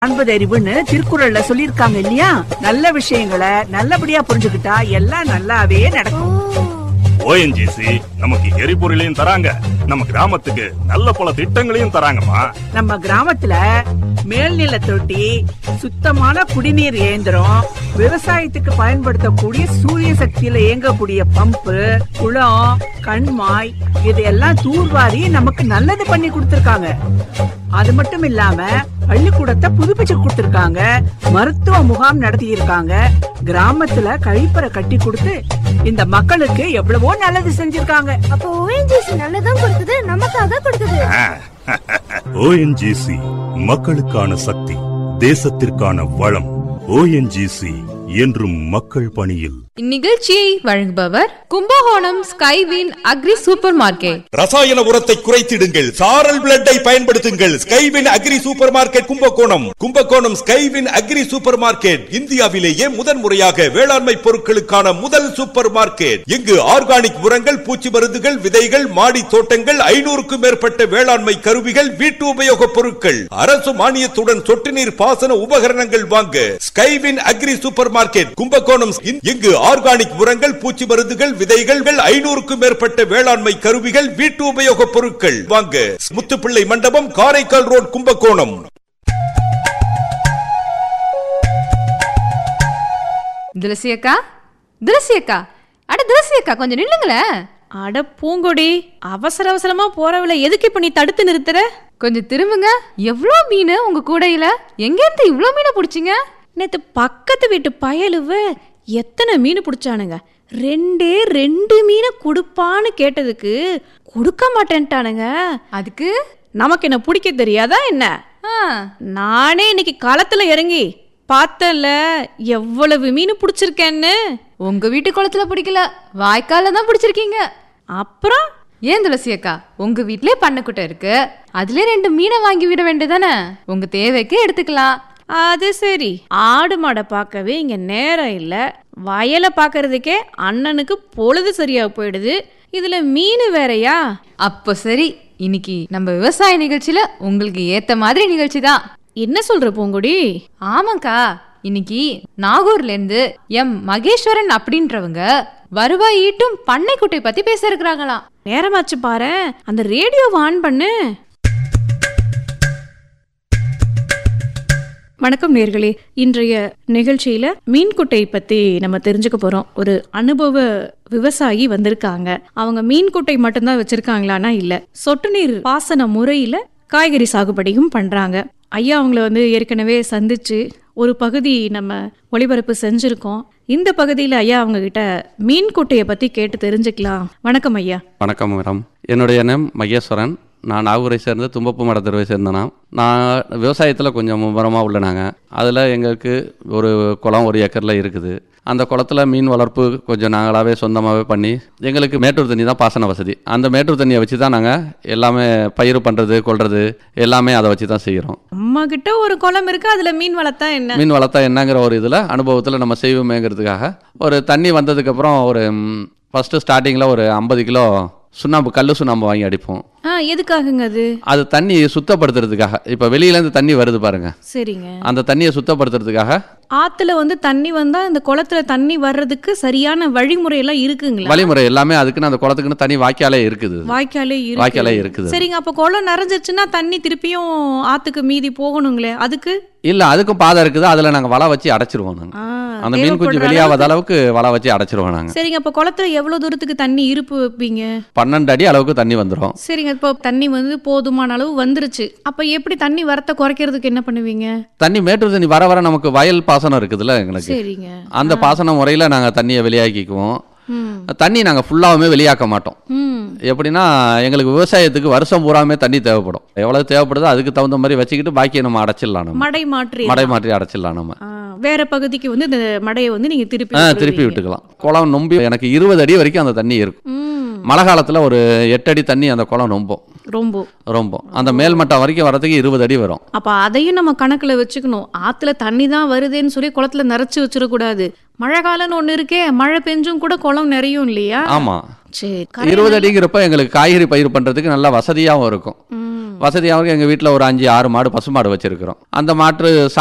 காண்பது அறிவுன்னு திருக்குறள்ல சொல்லிருக்காங்க இல்லையா நல்ல விஷயங்களை நல்லபடியா புரிஞ்சுக்கிட்டா எல்லாம் நல்லாவே நடக்கும் ஓஎன்ஜிசி நமக்கு எரிபொருளையும் தராங்க நம்ம கிராமத்துக்கு நல்ல பல திட்டங்களையும் தராங்கம்மா நம்ம கிராமத்துல மேல்நில தொட்டி சுத்தமான குடிநீர் இயந்திரம் விவசாயத்துக்கு பயன்படுத்தக்கூடிய சூரிய சக்தியில இயங்கக்கூடிய பம்பு குளம் கண்மாய் இதையெல்லாம் தூர்வாரி நமக்கு நல்லது பண்ணி கொடுத்திருக்காங்க அது மட்டும் இல்லாம பள்ளிக்கூடத்தை புதுப்பிச்சு கொடுத்திருக்காங்க மருத்துவ முகாம் நடத்தி இருக்காங்க கிராமத்துல கழிப்பறை கட்டி கொடுத்து இந்த மக்களுக்கு எவ்வளவோ நல்லது செஞ்சிருக்காங்க அப்போ ஓஎன்ஜிசி நல்லதும் கொடுக்குது நமக்காக கொடுக்குது ஓஎன்ஜிசி மக்களுக்கான சக்தி தேசத்திற்கான வளம் ஓஎன்ஜிசி என்றும் மக்கள் பணியில் இந்நிகழ்ச்சியை வழங்குபவர் Kumbakonam Skywin agri super market ரசாயன உரத்தை குறைத்திடுங்கள் சாரல் பிளட்டை பயன்படுத்துங்கள் Skywin agri super market Kumbakonam Kumbakonam Skywin agri super market இந்தியாவிலேயே முதன் முறையாக வேளாண்மை பொருட்களுக்கான முதல் சூப்பர் மார்க்கெட் இங்கு ஆர்கானிக் உரங்கள் பூச்சி மருந்துகள் விதைகள் மாடி தோட்டங்கள் ஐநூறுக்கும் மேற்பட்ட வேளாண்மை கருவிகள் வீட்டு உபயோகப் பொருட்கள் அரசு மானியத்துடன் சொட்டு நீர் பாசன உபகரணங்கள் வாங்க Skywin agri super market Kumbakonam இங்கு ஆர்கானிக் உரங்கள் பூச்சி மருந்துகள் விதைகள் ஐநூறுக்கும் மேற்பட்ட வேளாண்மை கருவிகள் வீட்டு உபயோகப் பொருட்கள் வாங்க முத்துப்பிள்ளை மண்டபம் காரைக்கால் ரோட் கும்பகோணம் துளசி அக்கா துளசி அக்கா அட துளசி அக்கா கொஞ்சம் நில்லுங்களேன் அட பூங்கொடி அவசர அவசரமா போறவள எதுக்கு இப்ப நீ தடுத்து நிறுத்துற கொஞ்சம் திரும்புங்க எவ்வளோ மீன் உங்க கூடையில எங்கேருந்து இவ்வளோ மீனை பிடிச்சிங்க நேத்து பக்கத்து வீட்டு பயலுவ எத்தனை மீன் பிடிச்சானுங்க ரெண்டே ரெண்டு மீனை கொடுப்பான்னு கேட்டதுக்கு கொடுக்க மாட்டேன்ட்டானுங்க அதுக்கு நமக்கு என்ன பிடிக்க தெரியாதா என்ன ஆ, நானே இன்னைக்கு களத்துல இறங்கி பார்த்தல எவ்வளவு மீன் பிடிச்சிருக்கேன்னு உங்க வீட்டு குளத்துல பிடிக்கல வாய்க்கால தான் பிடிச்சிருக்கீங்க அப்புறம் ஏன் துளசி அக்கா உங்க வீட்லயே பண்ணைக்குட்டை இருக்கு அதுல ரெண்டு மீனை வாங்கி விட வேண்டியதானே உங்க தேவைக்கு எடுத்துக்கலாம் அது சரி ஆடு மாடை பார்க்கவே இங்க நேரம் இல்ல வயலை பார்க்கறதுக்கே அண்ணனுக்கு பொழுது சரியா போயிடுது இதுல மீன் வேறயா அப்போ சரி இன்னைக்கு நம்ம விவசாய நிகழ்ச்சியில உங்களுக்கு ஏத்த மாதிரி நிகழ்ச்சி தான் என்ன சொல்ற பூங்குடி ஆமாக்கா இன்னைக்கு நாகூர்ல இருந்து எம் மகேஸ்வரன் அப்படின்றவங்க வருவாய் ஈட்டும் பண்ணைக்குட்டை பத்தி பேச இருக்கிறாங்களாம் நேரமாச்சு பாரு அந்த ரேடியோவை ஆன் பண்ணு வணக்கம் நேர்களே இன்றைய நிகழ்ச்சியில மீன்குட்டை பத்தி நம்ம தெரிஞ்சுக்க போறோம் ஒரு அனுபவ விவசாயி வந்திருக்காங்க அவங்க மீன்குட்டை மட்டும்தான் வச்சிருக்காங்களான்னா இல்ல சொட்டு நீர் பாசன முறையில காய்கறி சாகுபடியும் பண்றாங்க ஐயா அவங்கள வந்து ஏற்கனவே சந்திச்சு ஒரு பகுதி நம்ம ஒளிபரப்பு செஞ்சிருக்கோம் இந்த பகுதியில் ஐயா அவங்க கிட்ட மீன்குட்டையை பத்தி கேட்டு தெரிஞ்சுக்கலாம் வணக்கம் ஐயா வணக்கம் மேடம் என்னுடைய நேம் மகேஸ்வரன் நான் நாகூரை சேர்ந்த தும்பப்பு மடத்தெருவை சேர்ந்தனா நான் விவசாயத்தில் கொஞ்சம் மும்முரமாக உள்ளனாங்க அதில் எங்களுக்கு ஒரு குளம் ஒரு ஏக்கரில் இருக்குது அந்த குளத்துல மீன் வளர்ப்பு கொஞ்சம் நாங்களாகவே சொந்தமாகவே பண்ணி எங்களுக்கு மேட்டூர் தண்ணி தான் பாசன வசதி அந்த மேட்டூர் தண்ணியை வச்சு தான் நாங்கள் எல்லாமே பயிர் பண்ணுறது கொள்வது எல்லாமே அதை வச்சு தான் செய்கிறோம் அம்மா கிட்ட ஒரு குளம் இருக்கு அதுல மீன் வளர்த்தா என்ன மீன் வளர்த்தா என்னங்கிற ஒரு இதில் அனுபவத்தில் நம்ம செய்வோமேங்கிறதுக்காக ஒரு தண்ணி வந்ததுக்கப்புறம் ஒரு ஃபஸ்ட்டு ஸ்டார்டிங்கில் ஒரு ஐம்பது கிலோ சுண்ணாம்பு கல் சுண்ணாம்பு வாங்கி அடிப்போம் ஆ எதுக்காகங்க அது அது தண்ணி சுத்தப்படுத்துறதுக்காக இப்போ வெளியிலேருந்து தண்ணி வருது பாருங்க சரிங்க அந்த தண்ணியை சுத்தப்படுத்துறதுக்காக ஆத்துல வந்து தண்ணி வந்தா இந்த குளத்துல தண்ணி வர்றதுக்கு சரியான வழிமுறை எல்லாம் இருக்குங்களா வழிமுறை எல்லாமே அதுக்குன்னு அந்த குளத்துக்குன்னு தனி வாய்க்காலே இருக்குது வாய்க்காலே இருக்கு வாய்க்காலே இருக்குது சரிங்க அப்ப குளம் நிறைஞ்சிருச்சுன்னா தண்ணி திருப்பியும் ஆத்துக்கு மீதி போகணுங்களே அதுக்கு இல்லை அதுக்கும் பாதை இருக்குது அதில் நாங்கள் வலை வச்சு அடைச்சிருவோம் நாங்கள் ஆ, அந்த மீன் குஞ்சு தேவைப்படுற வெளியாகாத அளவுக்கு- அளவுக்கு வலை வச்சு அடைச்சிருவோம் நாங்கள் சரிங்க அப்ப குளத்துல எவ்வளவு தூரத்துக்கு தண்ணி இருப்பு வைப்பீங்க பன்னெண்டு அடி அளவுக்கு தண்ணி வந்துடும் சரிங்க இப்போ தண்ணி வந்து போதுமான அளவு வந்துருச்சு அப்ப எப்படி தண்ணி வரத்தை குறைக்கிறதுக்கு என்ன பண்ணுவீங்க தண்ணி மேட்டூர் தண்ணி வர வர நமக்கு வயல் பாசனம் இருக்குதுல்ல எங்களுக்கு சரிங்க அந்த பாசன முறையில் நாங்கள் தண்ணியை வெளியாக்கிக்குவோம் ம் தண்ணி நாங்கள் ஃபுல்லாகவுமே வெளியாக்க மாட்டோம் ம் எப்படின்னா எங்களுக்கு விவசாயத்துக்கு வருஷம் பூராமே தண்ணி தேவைப்படும் எவ்வளவு தேவைப்படுதோ அதுக்கு தகுந்த மாதிரி வச்சுக்கிட்டு பாக்கியை நம்ம அடைச்சிடலாம் நம்ம மடை மாற்றி மடை மாற்றி அடைச்சிடலாம் நம்ம ஆ, வேற பகுதிக்கு வந்து இந்த மடையை வந்து நீங்க திருப்பி ஆ விட்டுருவீங்க. திருப்பி விட்டுக்கலாம் குளம் நொம்பி எனக்கு இருபது அடி வரைக்கும் அந்த தண்ணி இருக்கும் ம் மழை காலத்தில் ஒரு எட்டு அடி தண்ணி அந்த குளம் நொம்பும் ரொம்ப ரொம்ப அந்த மேல்மட்டம் வரைக்கும் வரதுக்கு இருபது அடி வரும் அப்ப அதையும் நம்ம கணக்குல வச்சுக்கணும் ஆத்துல தண்ணி தான் வருதுன்னு சொல்லி குளத்துல நிறைச்சு வச்சிடக்கூடாது மழை காலம்னு ஒண்ணு இருக்கே மழை பெஞ்சும் கூட குளம் நிறையும் இல்லையா ஆமாம் சரி இருபது அடிங்கிறப்ப எங்களுக்கு காய்கறி பயிர் பண்ணுறதுக்கு நல்லா வசதியாகவும் இருக்கும் ம். வசதியாக எங்கள் வீட்டில் ஒரு அஞ்சு ஆறு மாடு பசு மாடு வச்சுருக்கிறோம் அந்த மாட்டு